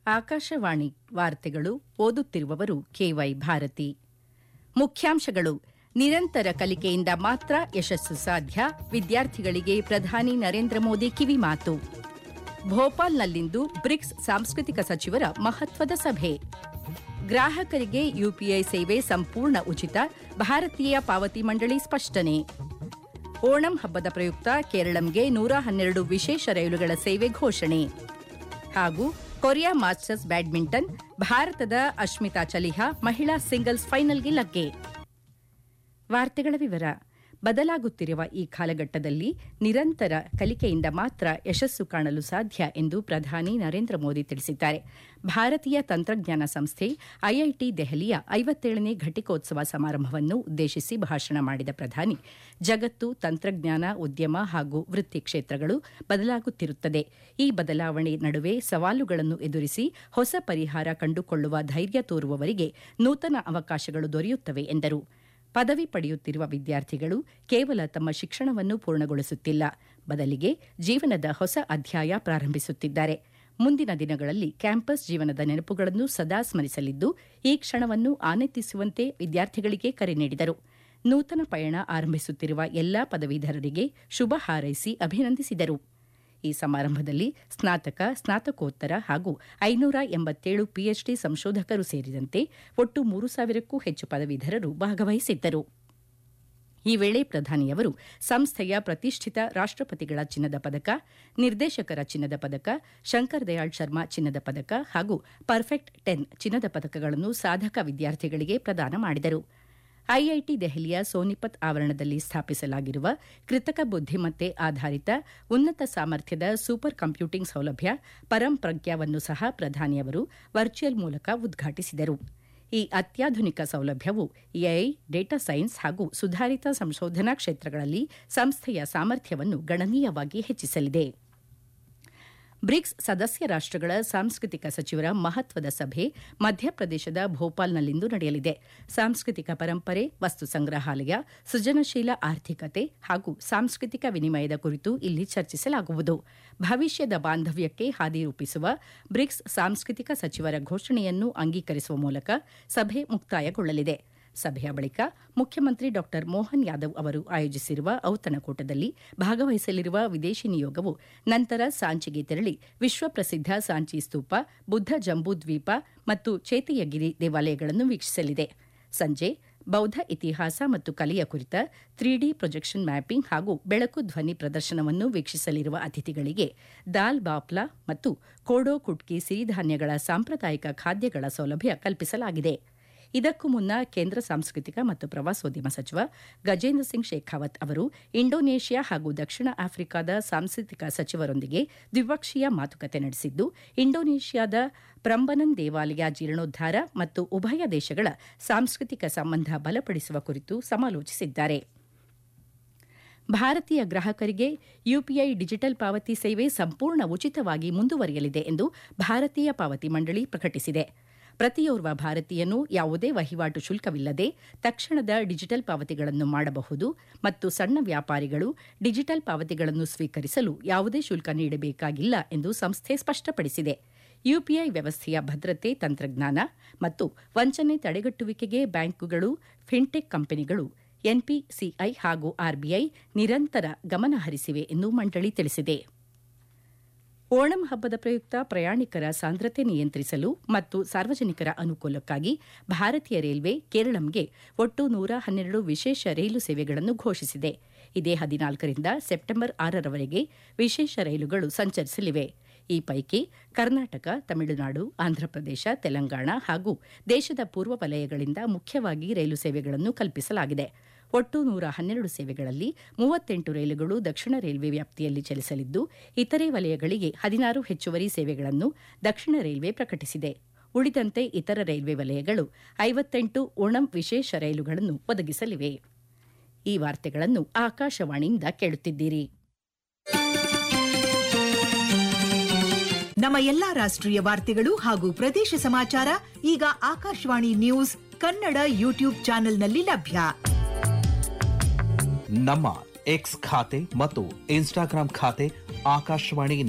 ಆಕಾಶವಾಣಿ ವಾರ್ತೆಗಳು ಓದುತ್ತಿರುವವರು ಕೆವೈ ಭಾರತಿ ಮುಖ್ಯಾಂಶಗಳು ನಿರಂತರ ಕಲಿಕೆಯಿಂದ ಮಾತ್ರ ಯಶಸ್ಸು ಸಾಧ್ಯ ವಿದ್ಯಾರ್ಥಿಗಳಿಗೆ ಪ್ರಧಾನಿ ನರೇಂದ್ರ ಮೋದಿ ಕಿವಿಮಾತು ಭೋಪಾಲ್ನಲ್ಲಿಂದು ಬ್ರಿಕ್ಸ್ ಸಾಂಸ್ಕೃತಿಕ ಸಚಿವರ ಮಹತ್ವದ ಸಭೆ ಗ್ರಾಹಕರಿಗೆ ಯುಪಿಐ ಸೇವೆ ಸಂಪೂರ್ಣ ಉಚಿತ ಭಾರತೀಯ ಪಾವತಿ ಮಂಡಳಿ ಸ್ಪಷ್ಟನೆ ಓಣಂ ಹಬ್ಬದ ಪ್ರಯುಕ್ತ ಕೇರಳಂಗೆ ನೂರ ಹನ್ನೆರಡು ವಿಶೇಷ ರೈಲುಗಳ ಸೇವೆ ಘೋಷಣೆ ಹಾಗೂ ಕೊರಿಯಾ ಮಾಸ್ಟರ್ಸ್ ಬ್ಯಾಡ್ಮಿಂಟನ್ ಭಾರತದ ಅಶ್ಮಿತಾ ಚಲಿಹಾ ಮಹಿಳಾ ಸಿಂಗಲ್ಸ್ ಫೈನಲ್ಗೆ ಲಗ್ಗೆ ವಾರ್ತೆಗಳ ವಿವರ ಬದಲಾಗುತ್ತಿರುವ ಈ ಕಾಲಘಟ್ಟದಲ್ಲಿ ನಿರಂತರ ಕಲಿಕೆಯಿಂದ ಮಾತ್ರ ಯಶಸ್ಸು ಕಾಣಲು ಸಾಧ್ಯ ಎಂದು ಪ್ರಧಾನಿ ನರೇಂದ್ರ ಮೋದಿ ತಿಳಿಸಿದ್ದಾರೆ ಭಾರತೀಯ ತಂತ್ರಜ್ಞಾನ ಸಂಸ್ಥೆ ಐಐಟಿ ದೆಹಲಿಯ ಐವತ್ತೇಳನೇ ಘಟಿಕೋತ್ಸವ ಸಮಾರಂಭವನ್ನು ಉದ್ದೇಶಿಸಿ ಭಾಷಣ ಮಾಡಿದ ಪ್ರಧಾನಿ ಜಗತ್ತು ತಂತ್ರಜ್ಞಾನ ಉದ್ಯಮ ಹಾಗೂ ವೃತ್ತಿ ಕ್ಷೇತ್ರಗಳು ಬದಲಾಗುತ್ತಿರುತ್ತದೆ ಈ ಬದಲಾವಣೆ ನಡುವೆ ಸವಾಲುಗಳನ್ನು ಎದುರಿಸಿ ಹೊಸ ಪರಿಹಾರ ಕಂಡುಕೊಳ್ಳುವ ಧೈರ್ಯ ತೋರುವವರಿಗೆ ನೂತನ ಅವಕಾಶಗಳು ದೊರೆಯುತ್ತವೆ ಎಂದರು ಪದವಿ ಪಡೆಯುತ್ತಿರುವ ವಿದ್ಯಾರ್ಥಿಗಳು ಕೇವಲ ತಮ್ಮ ಶಿಕ್ಷಣವನ್ನು ಪೂರ್ಣಗೊಳಿಸುತ್ತಿಲ್ಲ ಬದಲಿಗೆ ಜೀವನದ ಹೊಸ ಅಧ್ಯಾಯ ಪ್ರಾರಂಭಿಸುತ್ತಿದ್ದಾರೆ ಮುಂದಿನ ದಿನಗಳಲ್ಲಿ ಕ್ಯಾಂಪಸ್ ಜೀವನದ ನೆನಪುಗಳನ್ನು ಸದಾ ಸ್ಮರಿಸಲಿದ್ದು ಈ ಕ್ಷಣವನ್ನು ಆನಂದಿಸುವಂತೆ ವಿದ್ಯಾರ್ಥಿಗಳಿಗೆ ಕರೆ ನೀಡಿದರು ನೂತನ ಪಯಣ ಆರಂಭಿಸುತ್ತಿರುವ ಎಲ್ಲಾ ಪದವೀಧರರಿಗೆ ಶುಭ ಹಾರೈಸಿ ಅಭಿನಂದಿಸಿದರು ಈ ಸಮಾರಂಭದಲ್ಲಿ ಸ್ನಾತಕ ಸ್ನಾತಕೋತ್ತರ ಹಾಗೂ ಐನೂರ ಎಂಬತ್ತೇಳು ಪಿಎಚ್ಡಿ ಸಂಶೋಧಕರು ಸೇರಿದಂತೆ ಒಟ್ಟು ಮೂರು ಸಾವಿರಕ್ಕೂ ಹೆಚ್ಚು ಪದವೀಧರರು ಭಾಗವಹಿಸಿದ್ದರು ಈ ವೇಳೆ ಪ್ರಧಾನಿಯವರು ಸಂಸ್ಥೆಯ ಪ್ರತಿಷ್ಠಿತ ರಾಷ್ಟಪತಿಗಳ ಚಿನ್ನದ ಪದಕ ನಿರ್ದೇಶಕರ ಚಿನ್ನದ ಪದಕ ಶಂಕರ್ ದಯಾಳ್ ಶರ್ಮಾ ಚಿನ್ನದ ಪದಕ ಹಾಗೂ ಪರ್ಫೆಕ್ಟ್ ಟೆನ್ ಚಿನ್ನದ ಪದಕಗಳನ್ನು ಸಾಧಕ ವಿದ್ಯಾರ್ಥಿಗಳಿಗೆ ಪ್ರದಾನ ಮಾಡಿದರು ಐಐಟಿ ದೆಹಲಿಯ ಸೋನಿಪತ್ ಆವರಣದಲ್ಲಿ ಸ್ಥಾಪಿಸಲಾಗಿರುವ ಕೃತಕ ಬುದ್ದಿಮತ್ತೆ ಆಧಾರಿತ ಉನ್ನತ ಸಾಮರ್ಥ್ಯದ ಸೂಪರ್ ಕಂಪ್ಯೂಟಿಂಗ್ ಸೌಲಭ್ಯ ಪರಂ ಪ್ರಜ್ಞಾವನ್ನು ಸಹ ಪ್ರಧಾನಿಯವರು ವರ್ಚುವಲ್ ಮೂಲಕ ಉದ್ಘಾಟಿಸಿದರು ಈ ಅತ್ಯಾಧುನಿಕ ಸೌಲಭ್ಯವು ಎಐ ಡೇಟಾ ಸೈನ್ಸ್ ಹಾಗೂ ಸುಧಾರಿತ ಸಂಶೋಧನಾ ಕ್ಷೇತ್ರಗಳಲ್ಲಿ ಸಂಸ್ಥೆಯ ಸಾಮರ್ಥ್ಯವನ್ನು ಗಣನೀಯವಾಗಿ ಹೆಚ್ಚಿಸಲಿದೆ ಬ್ರಿಕ್ಸ್ ಸದಸ್ಯ ರಾಷ್ಟಗಳ ಸಾಂಸ್ಕೃತಿಕ ಸಚಿವರ ಮಹತ್ವದ ಸಭೆ ಮಧ್ಯಪ್ರದೇಶದ ಭೋಪಾಲ್ನಲ್ಲಿಂದು ನಡೆಯಲಿದೆ ಸಾಂಸ್ಕೃತಿಕ ಪರಂಪರೆ ವಸ್ತು ಸಂಗ್ರಹಾಲಯ ಸೃಜನಶೀಲ ಆರ್ಥಿಕತೆ ಹಾಗೂ ಸಾಂಸ್ಕೃತಿಕ ವಿನಿಮಯದ ಕುರಿತು ಇಲ್ಲಿ ಚರ್ಚಿಸಲಾಗುವುದು ಭವಿಷ್ಯದ ಬಾಂಧವ್ಯಕ್ಕೆ ಹಾದಿ ರೂಪಿಸುವ ಬ್ರಿಕ್ಸ್ ಸಾಂಸ್ಕೃತಿಕ ಸಚಿವರ ಘೋಷಣೆಯನ್ನು ಅಂಗೀಕರಿಸುವ ಮೂಲಕ ಸಭೆ ಮುಕ್ತಾಯಗೊಳ್ಳಲಿದೆ ಸಭೆಯ ಬಳಿಕ ಮುಖ್ಯಮಂತ್ರಿ ಡಾ ಮೋಹನ್ ಯಾದವ್ ಅವರು ಆಯೋಜಿಸಿರುವ ಔತಣಕೂಟದಲ್ಲಿ ಭಾಗವಹಿಸಲಿರುವ ವಿದೇಶಿ ನಿಯೋಗವು ನಂತರ ಸಾಂಚಿಗೆ ತೆರಳಿ ವಿಶ್ವಪ್ರಸಿದ್ಧ ಸಾಂಚಿ ಸ್ತೂಪ ಬುದ್ಧ ಜಂಬೂದ್ವೀಪ ಮತ್ತು ಚೇತಿಯಗಿರಿ ದೇವಾಲಯಗಳನ್ನು ವೀಕ್ಷಿಸಲಿದೆ ಸಂಜೆ ಬೌದ್ಧ ಇತಿಹಾಸ ಮತ್ತು ಕಲೆಯ ಕುರಿತ ತ್ರೀ ಡಿ ಪ್ರೊಜೆಕ್ಷನ್ ಮ್ಯಾಪಿಂಗ್ ಹಾಗೂ ಬೆಳಕು ಧ್ವನಿ ಪ್ರದರ್ಶನವನ್ನು ವೀಕ್ಷಿಸಲಿರುವ ಅತಿಥಿಗಳಿಗೆ ದಾಲ್ ಬಾಪ್ಲಾ ಮತ್ತು ಕೋಡೋ ಕುಟ್ಕಿ ಸಿರಿಧಾನ್ಯಗಳ ಸಾಂಪ್ರದಾಯಿಕ ಖಾದ್ಯಗಳ ಸೌಲಭ್ಯ ಕಲ್ಪಿಸಲಾಗಿದೆ ಇದಕ್ಕೂ ಮುನ್ನ ಕೇಂದ್ರ ಸಾಂಸ್ಕೃತಿಕ ಮತ್ತು ಪ್ರವಾಸೋದ್ಯಮ ಸಚಿವ ಗಜೇಂದ್ರ ಸಿಂಗ್ ಶೇಖಾವತ್ ಅವರು ಇಂಡೋನೇಷ್ಯಾ ಹಾಗೂ ದಕ್ಷಿಣ ಆಫ್ರಿಕಾದ ಸಾಂಸ್ಕೃತಿಕ ಸಚಿವರೊಂದಿಗೆ ದ್ವಿಪಕ್ಷೀಯ ಮಾತುಕತೆ ನಡೆಸಿದ್ದು ಇಂಡೋನೇಷ್ಯಾದ ಪ್ರಂಬನನ್ ದೇವಾಲಯ ಜೀರ್ಣೋದ್ಧಾರ ಮತ್ತು ಉಭಯ ದೇಶಗಳ ಸಾಂಸ್ಕೃತಿಕ ಸಂಬಂಧ ಬಲಪಡಿಸುವ ಕುರಿತು ಸಮಾಲೋಚಿಸಿದ್ದಾರೆ ಭಾರತೀಯ ಗ್ರಾಹಕರಿಗೆ ಯುಪಿಐ ಡಿಜಿಟಲ್ ಪಾವತಿ ಸೇವೆ ಸಂಪೂರ್ಣ ಉಚಿತವಾಗಿ ಮುಂದುವರಿಯಲಿದೆ ಎಂದು ಭಾರತೀಯ ಪಾವತಿ ಮಂಡಳಿ ಪ್ರಕಟಿಸಿದೆ ಪ್ರತಿಯೋರ್ವ ಭಾರತೀಯನು ಯಾವುದೇ ವಹಿವಾಟು ಶುಲ್ಕವಿಲ್ಲದೆ ತಕ್ಷಣದ ಡಿಜಿಟಲ್ ಪಾವತಿಗಳನ್ನು ಮಾಡಬಹುದು ಮತ್ತು ಸಣ್ಣ ವ್ಯಾಪಾರಿಗಳು ಡಿಜಿಟಲ್ ಪಾವತಿಗಳನ್ನು ಸ್ವೀಕರಿಸಲು ಯಾವುದೇ ಶುಲ್ಕ ನೀಡಬೇಕಾಗಿಲ್ಲ ಎಂದು ಸಂಸ್ಥೆ ಸ್ಪಷ್ಟಪಡಿಸಿದೆ ಯುಪಿಐ ವ್ಯವಸ್ಥೆಯ ಭದ್ರತೆ ತಂತ್ರಜ್ಞಾನ ಮತ್ತು ವಂಚನೆ ತಡೆಗಟ್ಟುವಿಕೆಗೆ ಬ್ಯಾಂಕುಗಳು ಫಿನ್ಟೆಕ್ ಕಂಪನಿಗಳು ಎನ್ಪಿಸಿಐ ಹಾಗೂ ಆರ್ಬಿಐ ನಿರಂತರ ಗಮನ ಹರಿಸಿವೆ ಎಂದು ಮಂಡಳಿ ತಿಳಿಸಿದೆ ಓಣಂ ಹಬ್ಬದ ಪ್ರಯುಕ್ತ ಪ್ರಯಾಣಿಕರ ಸಾಂದ್ರತೆ ನಿಯಂತ್ರಿಸಲು ಮತ್ತು ಸಾರ್ವಜನಿಕರ ಅನುಕೂಲಕ್ಕಾಗಿ ಭಾರತೀಯ ರೈಲ್ವೆ ಕೇರಳಂಗೆ ಒಟ್ಟು ನೂರ ಹನ್ನೆರಡು ವಿಶೇಷ ರೈಲು ಸೇವೆಗಳನ್ನು ಘೋಷಿಸಿದೆ ಇದೇ ಹದಿನಾಲ್ಕರಿಂದ ಸೆಪ್ಟೆಂಬರ್ ಆರರವರೆಗೆ ವಿಶೇಷ ರೈಲುಗಳು ಸಂಚರಿಸಲಿವೆ ಈ ಪೈಕಿ ಕರ್ನಾಟಕ ತಮಿಳುನಾಡು ಆಂಧ್ರಪ್ರದೇಶ ತೆಲಂಗಾಣ ಹಾಗೂ ದೇಶದ ಪೂರ್ವ ವಲಯಗಳಿಂದ ಮುಖ್ಯವಾಗಿ ರೈಲು ಸೇವೆಗಳನ್ನು ಕಲ್ಪಿಸಲಾಗಿದೆ ಒಟ್ಟು ನೂರ ಹನ್ನೆರಡು ಸೇವೆಗಳಲ್ಲಿ ಮೂವತ್ತೆಂಟು ರೈಲುಗಳು ದಕ್ಷಿಣ ರೈಲ್ವೆ ವ್ಯಾಪ್ತಿಯಲ್ಲಿ ಚಲಿಸಲಿದ್ದು ಇತರೆ ವಲಯಗಳಿಗೆ ಹದಿನಾರು ಹೆಚ್ಚುವರಿ ಸೇವೆಗಳನ್ನು ದಕ್ಷಿಣ ರೈಲ್ವೆ ಪ್ರಕಟಿಸಿದೆ ಉಳಿದಂತೆ ಇತರ ರೈಲ್ವೆ ವಲಯಗಳು ಐವತ್ತೆಂಟು ಓಣಂ ವಿಶೇಷ ರೈಲುಗಳನ್ನು ಒದಗಿಸಲಿವೆ ಈ ವಾರ್ತೆಗಳನ್ನು ಆಕಾಶವಾಣಿಯಿಂದ ಕೇಳುತ್ತಿದ್ದೀರಿ ನಮ್ಮ ಎಲ್ಲಾ ರಾಷ್ಟ್ರೀಯ ವಾರ್ತೆಗಳು ಹಾಗೂ ಪ್ರದೇಶ ಸಮಾಚಾರ ಈಗ ಆಕಾಶವಾಣಿ ನ್ಯೂಸ್ ಕನ್ನಡ ಯೂಟ್ಯೂಬ್ ಚಾನೆಲ್ನಲ್ಲಿ ಲಭ್ಯ ನಮ್ಮ ಎಕ್ಸ್ ಖಾತೆ ಮತ್ತು ಇನ್ಸ್ಟಾಗ್ರಾಂ ಖಾತೆ ಆಕಾಶವಾಣಿ